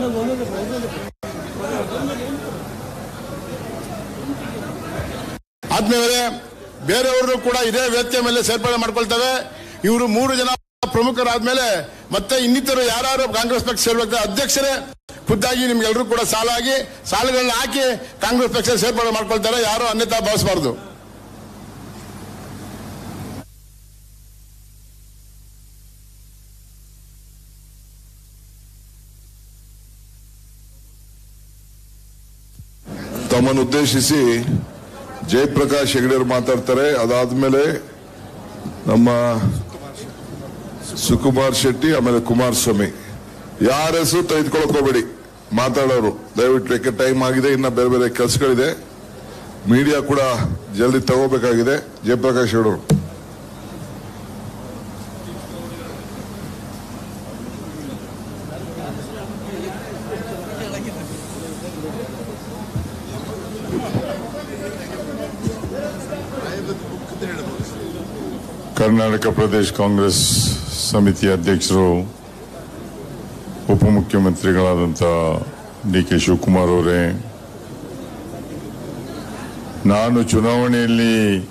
ಆದ್ಮೇಲೆ ಬೇರೆಯವರು ಕೂಡ ಇದೇ ವೇದಿಕೆ ಮೇಲೆ ಸೇರ್ಪಡೆ ಮಾಡ್ಕೊಳ್ತವೆ ಇವರು ಮೂರು ಜನ ಪ್ರಮುಖರಾದ್ಮೇಲೆ ಮತ್ತೆ ಇನ್ನಿತರು ಯಾರು ಕಾಂಗ್ರೆಸ್ ಪಕ್ಷ ಸೇರ್ಬೇಕು ಅಧ್ಯಕ್ಷರೇ ಖುದ್ದಾಗಿ ನಿಮ್ಗೆಲ್ಲರೂ ಕೂಡ ಸಾಲಾಗಿ ಸಾಲಗಳನ್ನ ಹಾಕಿ ಕಾಂಗ್ರೆಸ್ ಪಕ್ಷ ಸೇರ್ಪಡೆ ಮಾಡ್ಕೊಳ್ತಾರೆ ಯಾರು ಅನ್ಯತಾ ಭಾವಿಸಬಾರ್ದು ತಮ್ಮನ್ನು ಉದ್ದೇಶಿಸಿ ಜಯಪ್ರಕಾಶ್ ಹೆಗಡೆ ಅವರು ಮಾತಾಡ್ತಾರೆ ಅದಾದ್ಮೇಲೆ ನಮ್ಮ ಸುಕುಮಾರ್ ಶೆಟ್ಟಿ ಆಮೇಲೆ ಕುಮಾರಸ್ವಾಮಿ ಯಾರ ಹೆಸರು ತೆಗೆದುಕೊಳಕ್ ಹೋಗ್ಬೇಡಿ ಮಾತಾಡೋರು ದಯವಿಟ್ಟು ಯಾಕೆ ಟೈಮ್ ಆಗಿದೆ ಇನ್ನ ಬೇರೆ ಬೇರೆ ಕೆಲಸಗಳಿದೆ ಮೀಡಿಯಾ ಕೂಡ ಜಲ್ದಿ ತಗೋಬೇಕಾಗಿದೆ ಜಯಪ್ರಕಾಶ್ ಹೆಗಡೆ ಅವರು ಕರ್ನಾಟಕ ಪ್ರದೇಶ ಕಾಂಗ್ರೆಸ್ ಸಮಿತಿ ಅಧ್ಯಕ್ಷರು ಉಪಮುಖ್ಯಮಂತ್ರಿಗಳಾದಂಥ ಡಿ ಕೆ ಶಿವಕುಮಾರ್ ಅವರೇ ನಾನು ಚುನಾವಣೆಯಲ್ಲಿ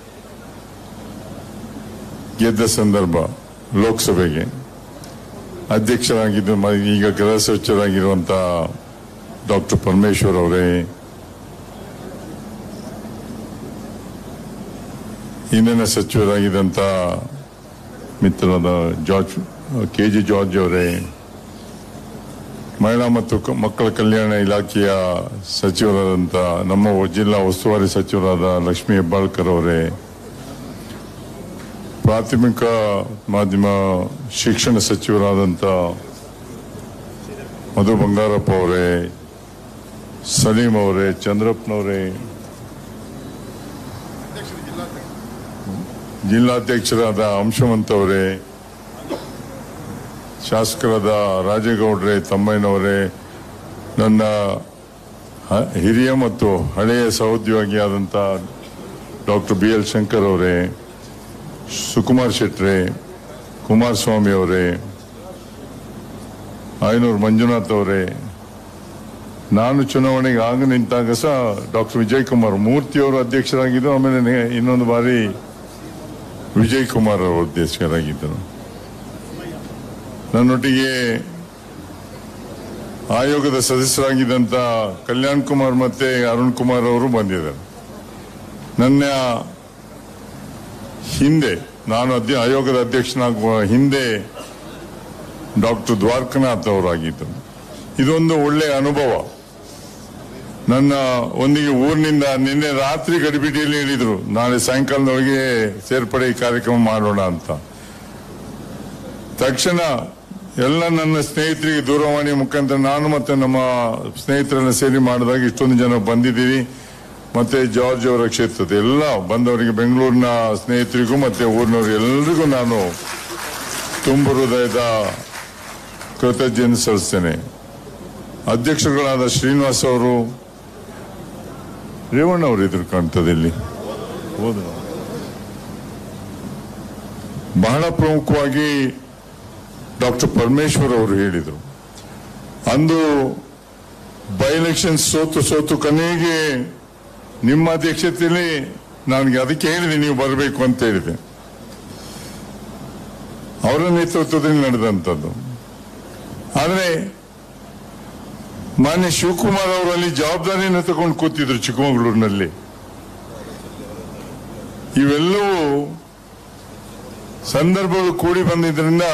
ಗೆದ್ದ ಸಂದರ್ಭ ಲೋಕಸಭೆಗೆ ಅಧ್ಯಕ್ಷರಾಗಿದ್ದು ಮ- ಈಗ ಗೃಹ ಸಚಿವರಾಗಿರುವಂಥ ಡಾಕ್ಟರ್ ಪರಮೇಶ್ವರ್ ಅವರೇ ಇಂಧನ ಸಚಿವರಾಗಿದ್ದಂಥ ಮಿತ್ರರಾದ ಜಾರ್ಜ್ ಕೆ ಜಿ ಜಾರ್ಜ್ ಅವರೇ ಮಹಿಳಾ ಮತ್ತು ಕ- ಮಕ್ಕಳ ಕಲ್ಯಾಣ ಇಲಾಖೆಯ ಸಚಿವರಾದಂಥ ನಮ್ಮ ಜಿಲ್ಲಾ ಉಸ್ತುವಾರಿ ಸಚಿವರಾದ ಲಕ್ಷ್ಮೀ ಹೆಬ್ಬಾಳ್ಕರ್ ಅವರೇ ಪ್ರಾಥಮಿಕ ಮಾಧ್ಯಮ ಶಿಕ್ಷಣ ಸಚಿವರಾದಂಥ ಮಧು ಬಂಗಾರಪ್ಪ ಅವರೇ ಸಲೀಂ ಅವರೇ ಚಂದ್ರಪ್ಪನವರೇ ಜಿಲ್ಲಾಧ್ಯಕ್ಷರಾದ ಅಂಶವಂತ ಅವರೇ ಶಾಸಕರಾದ ರಾಜೇಗೌಡ್ರೆ ತಮ್ಮಯ್ಯನವರೇ ನನ್ನ ಹ- ಹಿರಿಯ ಮತ್ತು ಹಳೆಯ ಸಹೋದ್ಯೋಗಿಯಾದಂಥ ಡಾಕ್ಟರ್ ಬಿ ಎಲ್ ಶಂಕರ್ ಅವರೇ ಸುಕುಮಾರ್ ಶೆಟ್ರೆ ಕುಮಾರಸ್ವಾಮಿ ಅವರೇ ಆಯನೂರು ಮಂಜುನಾಥ್ ಅವರೇ ನಾನು ಚುನಾವಣೆಗೆ ಆಗ ನಿಂತಾಗ ಸಹ ಡಾಕ್ಟರ್ ವಿಜಯ್ ಕುಮಾರ್ ಮೂರ್ತಿಯವರು ಅಧ್ಯಕ್ಷರಾಗಿದ್ದು ಆಮೇಲೆ ನೆ- ಇನ್ನೊಂದು ಬಾರಿ ವಿಜಯ್ ಕುಮಾರ್ ಅವರು ಅಧ್ಯಕ್ಷರಾಗಿದ್ದರು ನನ್ನೊಟ್ಟಿಗೆ ಆಯೋಗದ ಸದಸ್ಯರಾಗಿದ್ದಂಥ ಕಲ್ಯಾಣ್ ಕುಮಾರ್ ಮತ್ತೆ ಅರುಣ್ ಕುಮಾರ್ ಅವರು ಬಂದಿದ್ದಾರೆ ನನ್ನ ಹಿಂದೆ ನಾನು ಅಧ್ಯ ಆಯೋಗದ ಅಧ್ಯಕ್ಷನಾಗುವ ಹಿಂದೆ ಡಾಕ್ಟರ್ ದ್ವಾರಕನಾಥ್ ಅವರಾಗಿದ್ದರು ಇದೊಂದು ಒಳ್ಳೆಯ ಅನುಭವ ನನ್ನ ಒಂದಿಗೆ ಊರಿನಿಂದ ನಿನ್ನೆ ರಾತ್ರಿ ಗಡಿಬಿಡಿಯಲ್ಲಿ ಹೇಳಿದ್ರು ನಾಳೆ ಸಾಯಂಕಾಲದೊಳಗೆ ಸೇರ್ಪಡೆ ಕಾರ್ಯಕ್ರಮ ಮಾಡೋಣ ಅಂತ ತಕ್ಷಣ ಎಲ್ಲ ನನ್ನ ಸ್ನೇಹಿತರಿಗೆ ದೂರವಾಣಿ ಮುಖಾಂತರ ನಾನು ಮತ್ತೆ ನಮ್ಮ ಸ್ನೇಹಿತರೆಲ್ಲ ಸೇರಿ ಮಾಡಿದಾಗ ಇಷ್ಟೊಂದು ಜನ ಬಂದಿದ್ದೀರಿ ಮತ್ತೆ ಜಾರ್ಜ್ ಅವರ ಕ್ಷೇತ್ರದ ಎಲ್ಲ ಬಂದವರಿಗೆ ಬೆಂಗಳೂರಿನ ಸ್ನೇಹಿತರಿಗೂ ಮತ್ತೆ ಊರಿನವ್ರು ಎಲ್ರಿಗೂ ನಾನು ತುಂಬ ಹೃದಯದ ಕೃತಜ್ಞತೆ ಸಲ್ಲಿಸ್ತೇನೆ ಅಧ್ಯಕ್ಷರುಗಳಾದ ಶ್ರೀನಿವಾಸ್ ಅವರು ರೇವಣ್ಣ ಅವರು ಇದ್ರು ಕಾಣ್ತದೆ ಇಲ್ಲಿ ಹೋದ್ರು. ಬಹಳ ಪ್ರಮುಖವಾಗಿ ಡಾಕ್ಟರ್ ಪರಮೇಶ್ವರ್ ಅವರು ಹೇಳಿದರು ಅಂದು ಬೈ ಎಲೆಕ್ಷನ್ ಸೋತು ಸೋತು ಕೊನೆಗೆ ನಿಮ್ಮ ಅಧ್ಯಕ್ಷತೆಯಲ್ಲಿ ನನಗೆ ಅದಕ್ಕೆ ಹೇಳಿದೆ ನೀವು ಬರಬೇಕು ಅಂತ ಹೇಳಿದೆ ಅವರ ನೇತೃತ್ವದಲ್ಲಿ ನಡೆದಂಥದ್ದು ಆದರೆ ಮಾನ್ಯ ಶಿವಕುಮಾರ್ ಅವರಲ್ಲಿ ಜವಾಬ್ದಾರಿಯನ್ನು ತಗೊಂಡು ಕೂತಿದ್ರು ಚಿಕ್ಕಮಗಳೂರಿನಲ್ಲಿ ಇವೆಲ್ಲವೂ ಸಂದರ್ಭಗಳು ಕೂಡಿ ಬಂದಿದ್ರಿಂದ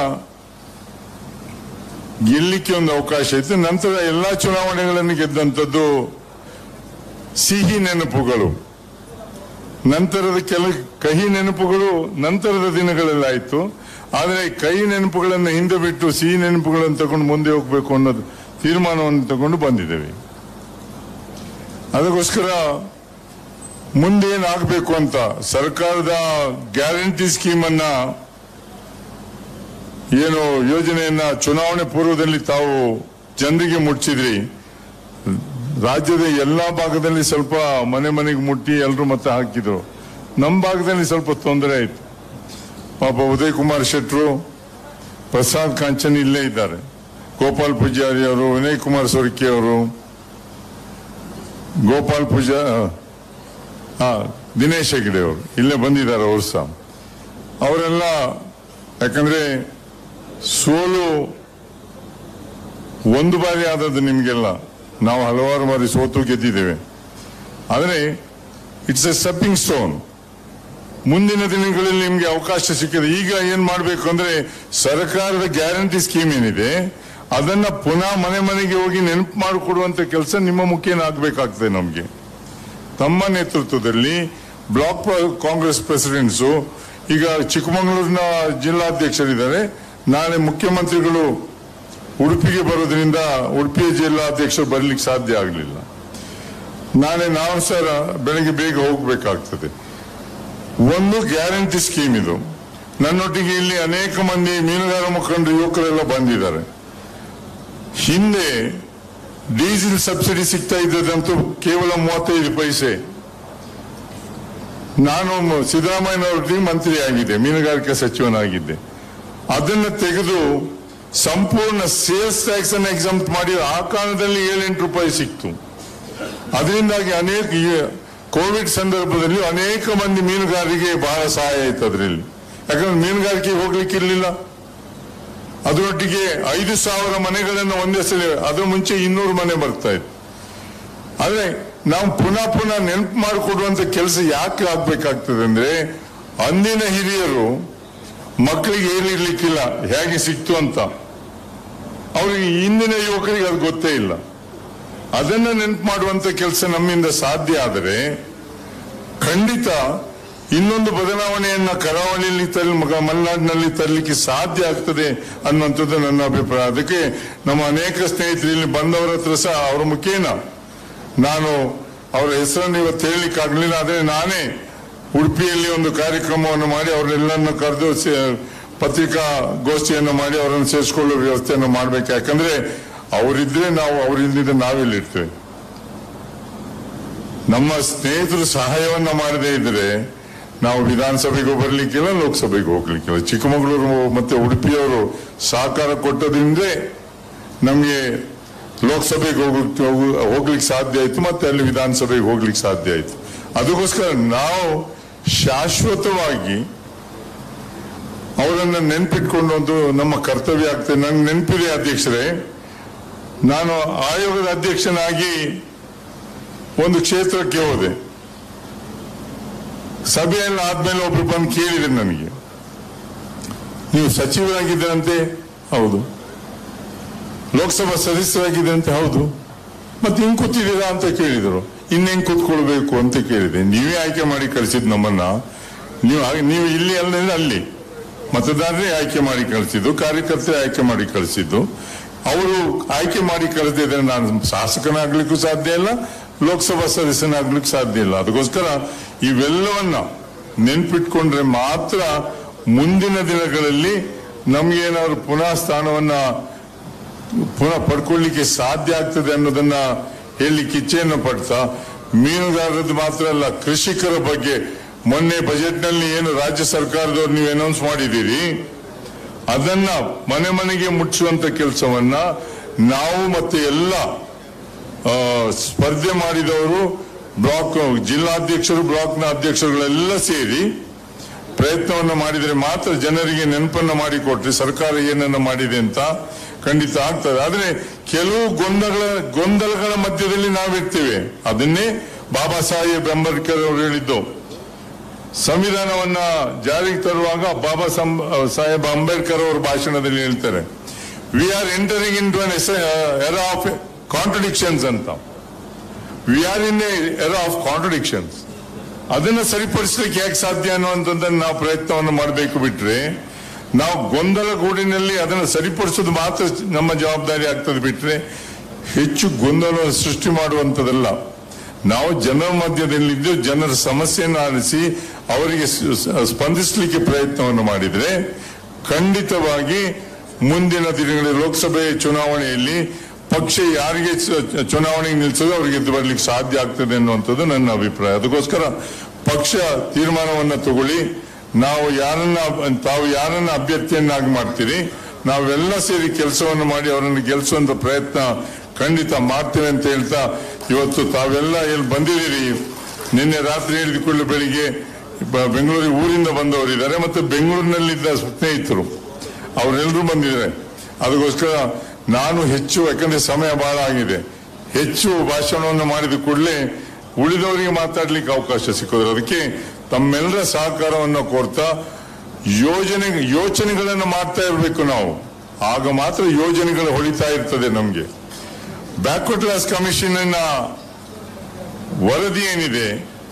ಗೆಲ್ಲಿಕ್ಕೆ ಒಂದು ಅವಕಾಶ ಇತ್ತು ನಂತರ ಎಲ್ಲಾ ಚುನಾವಣೆಗಳನ್ನು ಗೆದ್ದಂಥದ್ದು ಸಿಹಿ ನೆನಪುಗಳು ನಂತರದ ಕೆಲ ಕಹಿ ನೆನಪುಗಳು ನಂತರದ ದಿನಗಳಲ್ಲಾಯಿತು ಆದರೆ ಕಹಿ ನೆನಪುಗಳನ್ನು ಹಿಂದೆ ಬಿಟ್ಟು ಸಿಹಿ ನೆನಪುಗಳನ್ನು ತಗೊಂಡು ಮುಂದೆ ಹೋಗಬೇಕು ಅನ್ನೋದು ತೀರ್ಮಾನವನ್ನು ತಗೊಂಡು ಬಂದಿದ್ದೇವೆ ಅದಕ್ಕೋಸ್ಕರ ಮುಂದೇನಾಗಬೇಕು ಅಂತ ಸರ್ಕಾರದ ಗ್ಯಾರಂಟಿ ಸ್ಕೀಮ್ ಅನ್ನ ಏನು ಯೋಜನೆಯನ್ನ ಚುನಾವಣೆ ಪೂರ್ವದಲ್ಲಿ ತಾವು ಜನರಿಗೆ ಮುಟ್ಟಿಸಿದ್ರಿ ರಾಜ್ಯದ ಎಲ್ಲಾ ಭಾಗದಲ್ಲಿ ಸ್ವಲ್ಪ ಮನೆ ಮನೆಗೆ ಮುಟ್ಟಿ ಎಲ್ಲರೂ ಮತ್ತೆ ಹಾಕಿದ್ರು ನಮ್ಮ ಭಾಗದಲ್ಲಿ ಸ್ವಲ್ಪ ತೊಂದರೆ ಆಯ್ತು ಪಾಪ ಉದಯ್ ಕುಮಾರ್ ಶೆಟ್ರು ಪ್ರಸಾದ್ ಕಾಂಚನ್ ಇಲ್ಲೇ ಇದ್ದಾರೆ ಗೋಪಾಲ್ ಪೂಜಾರಿ ಅವರು ವಿನಯ್ ಕುಮಾರ್ ಸೊರಕೆ ಅವರು ಗೋಪಾಲ್ ಪೂಜಾ ಹಾ ದಿನೇಶ್ ಹೆಗ್ಡೆ ಅವರು ಇಲ್ಲೇ ಬಂದಿದ್ದಾರೆ ಅವರು ಸಹ ಅವರೆಲ್ಲ ಯಾಕಂದ್ರೆ ಸೋಲು ಒಂದು ಬಾರಿ ಆದದ್ದು ನಿಮಗೆಲ್ಲ ನಾವು ಹಲವಾರು ಬಾರಿ ಸೋತು ಗೆದ್ದಿದ್ದೇವೆ ಆದರೆ ಇಟ್ಸ್ ಎ ಸ್ಟೆಪ್ಪಿಂಗ್ ಸ್ಟೋನ್ ಮುಂದಿನ ದಿನಗಳಲ್ಲಿ ನಿಮಗೆ ಅವಕಾಶ ಸಿಕ್ಕಿದೆ ಈಗ ಏನ್ ಮಾಡಬೇಕು ಅಂದ್ರೆ ಸರ್ಕಾರದ ಗ್ಯಾರಂಟಿ ಸ್ಕೀಮ್ ಏನಿದೆ ಅದನ್ನ ಪುನಃ ಮನೆ ಮನೆಗೆ ಹೋಗಿ ನೆನಪು ಮಾಡಿಕೊಡುವಂತ ಕೆಲಸ ನಿಮ್ಮ ಮುಖೇನ ಆಗ್ಬೇಕಾಗ್ತದೆ ನಮಗೆ ತಮ್ಮ ನೇತೃತ್ವದಲ್ಲಿ ಬ್ಲಾಕ್ ಪ- ಕಾಂಗ್ರೆಸ್ ಪ್ರೆಸಿಡೆಂಟ್ಸು ಈಗ ಚಿಕ್ಕಮಗಳೂರಿನ ಜಿಲ್ಲಾಧ್ಯಕ್ಷರಿದ್ದಾರೆ ನಾಳೆ ಮುಖ್ಯಮಂತ್ರಿಗಳು ಉಡುಪಿಗೆ ಬರೋದ್ರಿಂದ ಉಡುಪಿಯ ಜಿಲ್ಲಾಧ್ಯಕ್ಷರು ಬರ್ಲಿಕ್ಕೆ ಸಾಧ್ಯ ಆಗಲಿಲ್ಲ ನಾಳೆ ನಾವು ಸಹ ಬೆಳಗ್ಗೆ ಬೇಗ ಹೋಗ್ಬೇಕಾಗ್ತದೆ ಒಂದು ಗ್ಯಾರಂಟಿ ಸ್ಕೀಮ್ ಇದು ನನ್ನೊಟ್ಟಿಗೆ ಇಲ್ಲಿ ಅನೇಕ ಮಂದಿ ಮೀನುಗಾರ ಮುಖಂಡರು ಯುವಕರೆಲ್ಲ ಬಂದಿದ್ದಾರೆ ಹಿಂದೆ ಡೀಸೆಲ್ ಸಬ್ಸಿಡಿ ಸಿಗ್ತಾ ಇದ್ದದಂತೂ ಕೇವಲ ಮೂವತ್ತೈದು ಪೈಸೆ ನಾನು ಮ- ಸಿದ್ದರಾಮಯ್ಯನವರೊಟ್ಟಿಗೆ ಮಂತ್ರಿ ಆಗಿದ್ದೆ ಮೀನುಗಾರಿಕೆ ಸಚಿವನಾಗಿದ್ದೆ ಅದನ್ನ ತೆಗೆದು ಸಂಪೂರ್ಣ ಸೇಲ್ಸ್ ಟ್ಯಾಕ್ಸ್ ಅನ್ನು ಎಕ್ಸಾಮ್ ಮಾಡಿ ಆ ಕಾಲದಲ್ಲಿ ಏಳೆಂಟು ರೂಪಾಯಿ ಸಿಕ್ತು ಅದರಿಂದಾಗಿ ಅನೇಕ ಈ ಕೋವಿಡ್ ಸಂದರ್ಭದಲ್ಲಿ ಅನೇಕ ಮಂದಿ ಮೀನುಗಾರರಿಗೆ ಬಹಳ ಸಹಾಯ ಆಯ್ತು ಅದರಲ್ಲಿ ಯಾಕಂದ್ರೆ ಮೀನುಗಾರಿಕೆ ಹೋಗ್ಲಿಕ್ಕೆ ಇರಲಿಲ್ಲ ಅದರೊಟ್ಟಿಗೆ ಐದು ಸಾವಿರ ಮನೆಗಳನ್ನು ಒಂದೇ ಸಲ ಅದರ ಮುಂಚೆ ಇನ್ನೂರು ಮನೆ ಬರ್ತಾ ಇತ್ತು ಆದ್ರೆ ನಾವು ಪುನಃ ಪುನಃ ನೆನಪು ಮಾಡಿಕೊಡುವಂತ ಕೆಲಸ ಯಾಕೆ ಆಗ್ಬೇಕಾಗ್ತದೆ ಅಂದ್ರೆ ಅಂದಿನ ಹಿರಿಯರು ಮಕ್ಕಳಿಗೆ ಏನಿರ್ಲಿಕ್ಕಿಲ್ಲ ಹೇಗೆ ಸಿಕ್ತು ಅಂತ ಅವರಿಗೆ ಇಂದಿನ ಯುವಕರಿಗೆ ಅದು ಗೊತ್ತೇ ಇಲ್ಲ ಅದನ್ನ ನೆನಪು ಮಾಡುವಂತ ಕೆಲಸ ನಮ್ಮಿಂದ ಸಾಧ್ಯ ಆದರೆ ಖಂಡಿತ ಇನ್ನೊಂದು ಬದಲಾವಣೆಯನ್ನ ಕರಾವಳಿಯಲ್ಲಿ ತರಲಿ ಮಗ- ಮಲೆನಾಡಿನಲ್ಲಿ ತರಲಿಕ್ಕೆ ಸಾಧ್ಯ ಆಗ್ತದೆ ಅನ್ನುವಂಥದ್ದು ನನ್ನ ಅಭಿಪ್ರಾಯ ಅದಕ್ಕೆ ನಮ್ಮ ಅನೇಕ ಸ್ನೇಹಿತರು ಇಲ್ಲಿ ಬಂದವರ ಹತ್ರ ಸಹ ಅವರ ಮುಖೇನ ನಾನು ಅವರ ಹೆಸರನ್ನು ಇವತ್ತು ಹೇಳಲಿಕ್ಕೆ ಆಗಲಿಲ್ಲ ಆದರೆ ನಾನೇ ಉಡುಪಿಯಲ್ಲಿ ಒಂದು ಕಾರ್ಯಕ್ರಮವನ್ನು ಮಾಡಿ ಅವರೆಲ್ಲರನ್ನು ಕರೆದು ಸೇ- ಪತ್ರಿಕಾ ಗೋಷ್ಠಿಯನ್ನು ಮಾಡಿ ಅವರನ್ನು ಸೇರಿಸಿಕೊಳ್ಳುವ ವ್ಯವಸ್ಥೆಯನ್ನು ಮಾಡಬೇಕು ಯಾಕಂದ್ರೆ ಅವರಿದ್ರೆ ನಾವು ಅವರಿಲ್ಲದೆ ನಾವಿಲ್ಲಿರ್ತೇವೆ ನಮ್ಮ ಸ್ನೇಹಿತರು ಸಹಾಯವನ್ನ ಮಾಡದೇ ಇದ್ರೆ ನಾವು ವಿಧಾನಸಭೆಗೂ ಬರ್ಲಿಕ್ಕಿಲ್ಲ ಲೋಕಸಭೆಗೂ ಹೋಗ್ಲಿಕ್ಕಿಲ್ಲ ಚಿಕ್ಕಮಗಳೂರು ಮತ್ತೆ ಉಡುಪಿಯವರು ಸಹಕಾರ ಕೊಟ್ಟದ್ರಿಂದ ನಮಗೆ ಲೋಕಸಭೆಗೆ ಹೋಗ್ಲಿಕ್ಕೆ ಹೋಗು- ಹೋಗ್ಲಿಕ್ಕೆ ಸಾಧ್ಯ ಆಯ್ತು ಮತ್ತೆ ಅಲ್ಲಿ ವಿಧಾನಸಭೆಗೆ ಹೋಗ್ಲಿಕ್ಕೆ ಸಾಧ್ಯ ಆಯ್ತು ಅದಕ್ಕೋಸ್ಕರ ನಾವು ಶಾಶ್ವತವಾಗಿ ಅವರನ್ನ ನೆನ್ಪಿಟ್ಕೊಂಡು ಒಂದು ನಮ್ಮ ಕರ್ತವ್ಯ ಆಗ್ತದೆ ನಂಗೆ ನೆನಪಿದೆ ಅಧ್ಯಕ್ಷರೇ ನಾನು ಆಯೋಗದ ಅಧ್ಯಕ್ಷನಾಗಿ ಒಂದು ಕ್ಷೇತ್ರಕ್ಕೆ ಹೋದೆ ಸಭೆಯಲ್ಲಿ ಆದ್ಮೇಲೆ ಒಬ್ರು ಬಂದು ಕೇಳಿದ್ರು ನನಗೆ ನೀವು ಸಚಿವರಾಗಿದ್ದರಂತೆ ಹೌದು ಲೋಕಸಭಾ ಸದಸ್ಯರಾಗಿದ್ದರಂತೆ ಹೌದು ಮತ್ತೆ ಹಿಂಗ್ ಕೂತಿದ್ದೀರಾ ಅಂತ ಕೇಳಿದರು ಇನ್ನೇನ್ ಕೂತ್ಕೊಳ್ಬೇಕು ಅಂತ ಕೇಳಿದೆ ನೀವೇ ಆಯ್ಕೆ ಮಾಡಿ ಕಳಿಸಿದ್ ನಮ್ಮನ್ನ ನೀವು ಹಾಗೆ- ನೀವು ಇಲ್ಲಿ ಅಲ್ಲದೆ ಅಲ್ಲಿ ಮತದಾರರೇ ಆಯ್ಕೆ ಮಾಡಿ ಕಳಿಸಿದ್ದು ಕಾರ್ಯಕರ್ತರೇ ಆಯ್ಕೆ ಮಾಡಿ ಕಳಿಸಿದ್ದು ಅವರು ಆಯ್ಕೆ ಮಾಡಿ ಕಳಿಸಿದ್ರೆ ನಾನು ಶಾಸಕನಾಗ್ಲಿಕ್ಕೂ ಸಾಧ್ಯ ಇಲ್ಲ ಲೋಕಸಭಾ ಸದಸ್ಯನಾಗ್ಲಿಕ್ಕೆ ಸಾಧ್ಯ ಇಲ್ಲ ಅದಕ್ಕೋಸ್ಕರ ಇವೆಲ್ಲವನ್ನ ನೆನ್ಪಿಟ್ಕೊಂಡ್ರೆ ಮಾತ್ರ ಮುಂದಿನ ದಿನಗಳಲ್ಲಿ ನಮ್ಗೇನಾದ್ರು ಪುನಃ ಸ್ಥಾನವನ್ನ ಪುನಃ ಪಡ್ಕೊಳ್ಳಿಕ್ಕೆ ಸಾಧ್ಯ ಆಗ್ತದೆ ಅನ್ನೋದನ್ನ ಹೇಳಲಿಕ್ಕೆ ಇಚ್ಛೆಯನ್ನು ಪಡ್ತಾ ಮೀನುಗಾರರದ್ದು ಮಾತ್ರ ಅಲ್ಲ ಕೃಷಿಕರ ಬಗ್ಗೆ ಮೊನ್ನೆ ಬಜೆಟ್ನಲ್ಲಿ ಏನು ರಾಜ್ಯ ಸರ್ಕಾರದವ್ರು ನೀವು ಅನೌನ್ಸ್ ಮಾಡಿದ್ದೀರಿ ಅದನ್ನ ಮನೆ ಮನೆಗೆ ಮುಚ್ಚುವಂತ ಕೆಲಸವನ್ನ ನಾವು ಮತ್ತೆ ಎಲ್ಲ ಆ, ಸ್ಪರ್ಧೆ ಮಾಡಿದವರು ಬ್ಲಾಕ್ ಜಿಲ್ಲಾಧ್ಯಕ್ಷರು ಬ್ಲಾಕ್ನ ಅಧ್ಯಕ್ಷರುಗಳೆಲ್ಲ ಸೇರಿ ಪ್ರಯತ್ನವನ್ನು ಮಾಡಿದರೆ ಮಾತ್ರ ಜನರಿಗೆ ನೆನಪನ್ನ ಮಾಡಿಕೊಟ್ರೆ ಸರ್ಕಾರ ಏನನ್ನ ಮಾಡಿದೆ ಅಂತ ಖಂಡಿತ ಆಗ್ತದೆ ಆದ್ರೆ ಕೆಲವು ಗೊಂದಲಗಳ ಗೊಂದಲಗಳ ಮಧ್ಯದಲ್ಲಿ ನಾವಿರ್ತೇವೆ ಅದನ್ನೇ ಬಾಬಾ ಸಾಹೇಬ್ ಅಂಬೇಡ್ಕರ್ ಅವರು ಹೇಳಿದ್ದು ಸಂವಿಧಾನವನ್ನ ಜಾರಿಗೆ ತರುವಾಗ ಬಾಬಾ ಸಂ- ಸಾಹೇಬ್ ಅಂಬೇಡ್ಕರ್ ಅವರ ಭಾಷಣದಲ್ಲಿ ಹೇಳ್ತಾರೆ we are entering into an era of contradictions ಅಂತ we are in era of contradictions ಅದನ್ನ ಸರಿಪಡಿಸಲಿಕ್ಕೆ ಹೇಗೆ ಸಾಧ್ಯ ಅನ್ನುವಂಥದ್ದನ್ನು ನಾವು ಪ್ರಯತ್ನವನ್ನು ಮಾಡಬೇಕು ಬಿಟ್ರೆ ನಾವು ಗೊಂದಲ ಗೂಡಿನಲ್ಲಿ ಅದನ್ನು ಸರಿಪಡಿಸೋದು ಮಾತ್ರ ನಮ್ಮ ಜವಾಬ್ದಾರಿ ಆಗ್ತದೆ ಬಿಟ್ರೆ ಹೆಚ್ಚು ಗೊಂದಲ ಸೃಷ್ಟಿ ಮಾಡುವಂಥದ್ದಲ್ಲ ನಾವು ಜನರ ಮಧ್ಯದಲ್ಲಿದ್ದು ಜನರ ಸಮಸ್ಯೆಯನ್ನು ಆಲಿಸಿ ಅವರಿಗೆ ಸ- ಸ- ಸ್ಪಂದಿಸಲಿಕ್ಕೆ ಪ್ರಯತ್ನವನ್ನು ಮಾಡಿದ್ರೆ ಖಂಡಿತವಾಗಿ ಮುಂದಿನ ದಿನಗಳಲ್ಲಿ ಲೋಕಸಭೆ ಚುನಾವಣೆಯಲ್ಲಿ ಪಕ್ಷ ಯಾರಿಗೆ ಚ- ಚುನಾವಣೆಗೆ ನಿಲ್ಲಿಸೋದು ಅವರಿಗೆ ಗೆದ್ದು ಬರ್ಲಿಕ್ಕೆ ಸಾಧ್ಯ ಆಗ್ತದೆ ಅನ್ನುವಂಥದ್ದು ನನ್ನ ಅಭಿಪ್ರಾಯ ಅದಕ್ಕೋಸ್ಕರ ಪಕ್ಷ ತೀರ್ಮಾನವನ್ನ ತಗೊಳ್ಳಿ ನಾವು ಯಾರನ್ನ ತಾವು ಯಾರನ್ನ ಅಭ್ಯರ್ಥಿಯನ್ನಾಗಿ ಮಾಡ್ತೀರಿ ನಾವೆಲ್ಲ ಸೇರಿ ಕೆಲಸವನ್ನು ಮಾಡಿ ಅವರನ್ನು ಗೆಲ್ಲಿಸುವಂತ ಪ್ರಯತ್ನ ಖಂಡಿತ ಮಾಡ್ತೇವೆ ಅಂತ ಹೇಳ್ತಾ ಇವತ್ತು ತಾವೆಲ್ಲ ಎಲ್ಲಿ ಬಂದಿದ್ದೀರಿ ನಿನ್ನೆ ರಾತ್ರಿ ಹೇಳಿದ ಕೂಡಲೇ ಬೆಳಿಗ್ಗೆ ಬ- ಬೆಂಗಳೂರಿಗೆ ಊರಿಂದ ಬಂದವರಿದ್ದಾರೆ ಮತ್ತು ಬೆಂಗಳೂರಿನಲ್ಲಿದ್ದ ಸ್ನೇಹಿತರು ಅವರೆಲ್ಲರೂ ಬಂದಿದ್ದಾರೆ ಅದಕ್ಕೋಸ್ಕರ ನಾನು ಹೆಚ್ಚು ಯಾಕಂದ್ರೆ ಸಮಯ ಬಹಳ ಆಗಿದೆ ಹೆಚ್ಚು ಭಾಷಣವನ್ನು ಮಾಡಿದ ಕೂಡಲೇ ಉಳಿದವರಿಗೆ ಮಾತಾಡ್ಲಿಕ್ಕೆ ಅವಕಾಶ ಸಿಕ್ಕೋದ್ರೆ ಅದಕ್ಕೆ ತಮ್ಮೆಲ್ಲರ ಸಹಕಾರವನ್ನು ಕೋರ್ತಾ ಯೋಜನೆ ಯೋಚನೆಗಳನ್ನು ಮಾಡ್ತಾ ಇರಬೇಕು ನಾವು ಆಗ ಮಾತ್ರ ಯೋಜನೆಗಳು ಹೊಳಿತಾ ಇರ್ತದೆ ನಮಗೆ ಬ್ಯಾಕ್ವರ್ಡ್ ಕ್ಲಾಸ್ ಕಮಿಷನ್ ವರದಿ ಏನಿದೆ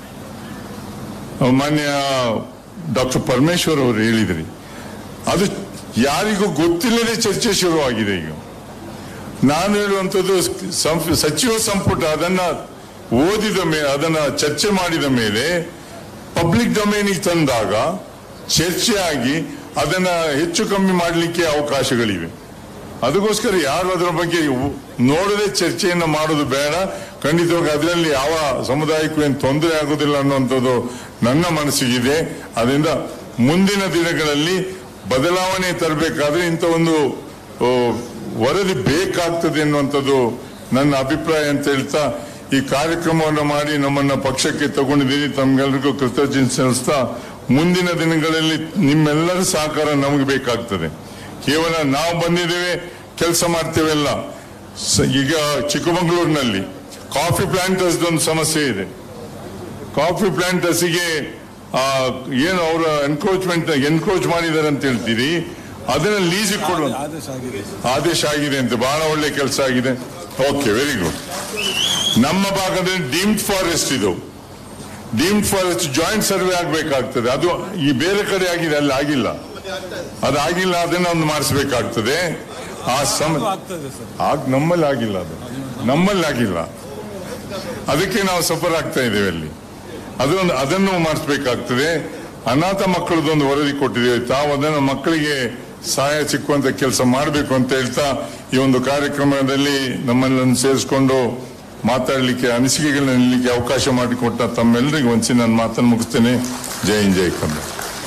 ಮಾನ್ಯ ಡಾಕ್ಟರ್ ಪರಮೇಶ್ವರ್ ಅವರು ಹೇಳಿದ್ರಿ ಅದು ಯಾರಿಗೂ ಗೊತ್ತಿಲ್ಲದೆ ಚರ್ಚೆ ಶುರುವಾಗಿದೆ ಈಗ ನಾನು ಹೇಳುವಂಥದ್ದು ಸಂ- ಸಚಿವ ಸಂಪುಟ ಅದನ್ನ ಓದಿದ ಮೇಲೆ ಅದನ್ನ ಚರ್ಚೆ ಮಾಡಿದ ಮೇಲೆ ಪಬ್ಲಿಕ್ ಡೊಮೇನಿಗೆ ತಂದಾಗ ಚರ್ಚೆ ಆಗಿ ಅದನ್ನ ಹೆಚ್ಚು ಕಮ್ಮಿ ಮಾಡಲಿಕ್ಕೆ ಅವಕಾಶಗಳಿವೆ ಅದಕ್ಕೋಸ್ಕರ ಯಾರು ಅದರ ಬಗ್ಗೆ ಉ- ನೋಡದೆ ಚರ್ಚೆಯನ್ನ ಮಾಡೋದು ಬೇಡ ಖಂಡಿತವಾಗಿ ಅದರಲ್ಲಿ ಯಾವ ಸಮುದಾಯಕ್ಕೂ ಏನು ತೊಂದರೆ ಆಗುದಿಲ್ಲ ಅನ್ನುವಂಥದ್ದು ನನ್ನ ಮನಸ್ಸಿಗಿದೆ ಅದರಿಂದ ಮುಂದಿನ ದಿನಗಳಲ್ಲಿ ಬದಲಾವಣೆ ತರಬೇಕಾದ್ರೆ ಇಂಥ ಒಂದು ಓ, ವರದಿ ಬೇಕಾಗ್ತದೆ ಎನ್ನುವಂಥದ್ದು ನನ್ನ ಅಭಿಪ್ರಾಯ ಅಂತ ಹೇಳ್ತಾ ಈ ಕಾರ್ಯಕ್ರಮವನ್ನು ಮಾಡಿ ನಮ್ಮನ್ನ ಪಕ್ಷಕ್ಕೆ ತಗೊಂಡಿದ್ದೀರಿ ತಮ್ಗೆಲ್ರಿಗೂ ಕೃತಜ್ಞತೆ ಸಲ್ಲಿಸ್ತಾ ಮುಂದಿನ ದಿನಗಳಲ್ಲಿ ನಿಮ್ಮೆಲ್ಲರ ಸಹಕಾರ ನಮಗೆ ಬೇಕಾಗ್ತದೆ ಕೇವಲ ನಾವು ಬಂದಿದ್ದೇವೆ ಕೆಲಸ ಮಾಡ್ತೇವೆಲ್ಲ ಸ- ಈಗ ಚಿಕ್ಕಮಗಳೂರಿನಲ್ಲಿ ಕಾಫಿ ಪ್ಲಾಂಟರ್ಸ್ ಒಂದು ಸಮಸ್ಯೆ ಇದೆ ಕಾಫಿ ಪ್ಲಾಂಟರ್ಸ್ಗೆ ಏನು ಅವರ ಎನ್ಕ್ರೋಚ್ಮೆಂಟ್ ಎನ್ಕ್ರೋಚ್ ಮಾಡಿದ್ದಾರೆ ಅಂತ ಹೇಳ್ತೀರಿ ಅದನ್ನ ಲೀಸಿಗೆ ಕೊಡುವ ಆದೇಶ ಆಗಿದೆ ಅಂತ ಬಹಳ ಒಳ್ಳೆ ಕೆಲಸ ಆಗಿದೆ ಓಕೆ ವೆರಿ ಗುಡ್ ನಮ್ಮ ಭಾಗದಲ್ಲಿ ಡೀಮ್ಡ್ ಫಾರೆಸ್ಟ್ ಇದು ಡೀಮ್ಡ್ ಫಾರೆಸ್ಟ್ ಜಾಯಿಂಟ್ ಸರ್ವೆ ಆಗಬೇಕಾಗ್ತದೆ ಅದು ಈ ಬೇರೆ ಕಡೆ ಆಗಿದೆ ಅಲ್ಲಿ ಆಗಿಲ್ಲ ಅದಾಗಿಲ್ಲ ಅದನ್ನ ಒಂದು ಮಾಡಿಸ್ಬೇಕಾಗ್ತದೆ ಆ ಸಮ ಆಗ್ ನಮ್ಮಲ್ಲಿ ಆಗಿಲ್ಲ ಅದು ನಮ್ಮಲ್ಲಿ ಆಗಿಲ್ಲ ಅದಕ್ಕೆ ನಾವು ಸಫರ್ ಆಗ್ತಾ ಇದ್ದೇವೆ ಅಲ್ಲಿ ಅದೊಂದು ಅದನ್ನು ಮಾಡಿಸ್ಬೇಕಾಗ್ತದೆ ಅನಾಥ ಮಕ್ಕಳದೊಂದು ವರದಿ ಕೊಟ್ಟಿದ್ದೇವೆ ತಾವು ಅದನ್ನು ಮಕ್ಕಳಿಗೆ ಸಹಾಯ ಸಿಕ್ಕುವಂತ ಕೆಲಸ ಮಾಡಬೇಕು ಅಂತ ಹೇಳ್ತಾ ಈ ಒಂದು ಕಾರ್ಯಕ್ರಮದಲ್ಲಿ ನಮ್ಮನ್ನು ಸೇರಿಸಿಕೊಂಡು ಮಾತಾಡಲಿಕ್ಕೆ ಅನಿಸಿಕೆಗಳನ್ನ ನಿಲ್ಲಲಿಕ್ಕೆ ಅವಕಾಶ ಮಾಡಿಕೊಟ್ಟ ತಮ್ಮೆಲ್ಲರಿಗೂ ಒಂದ್ಸಿ ನಾನು ಮಾತನ್ನು ಮುಗಿಸ್ತೇನೆ ಜೈ ಹಿಂದ್ ಜೈ ಕನ್ನಡ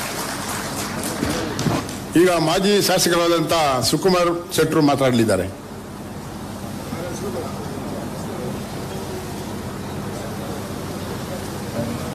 ಈಗ ಮಾಜಿ ಶಾಸಕರಾದಂತ ಸುಕುಮಾರ್ ಶೆಟ್ರು ಮಾತಾಡಲಿದ್ದಾರೆ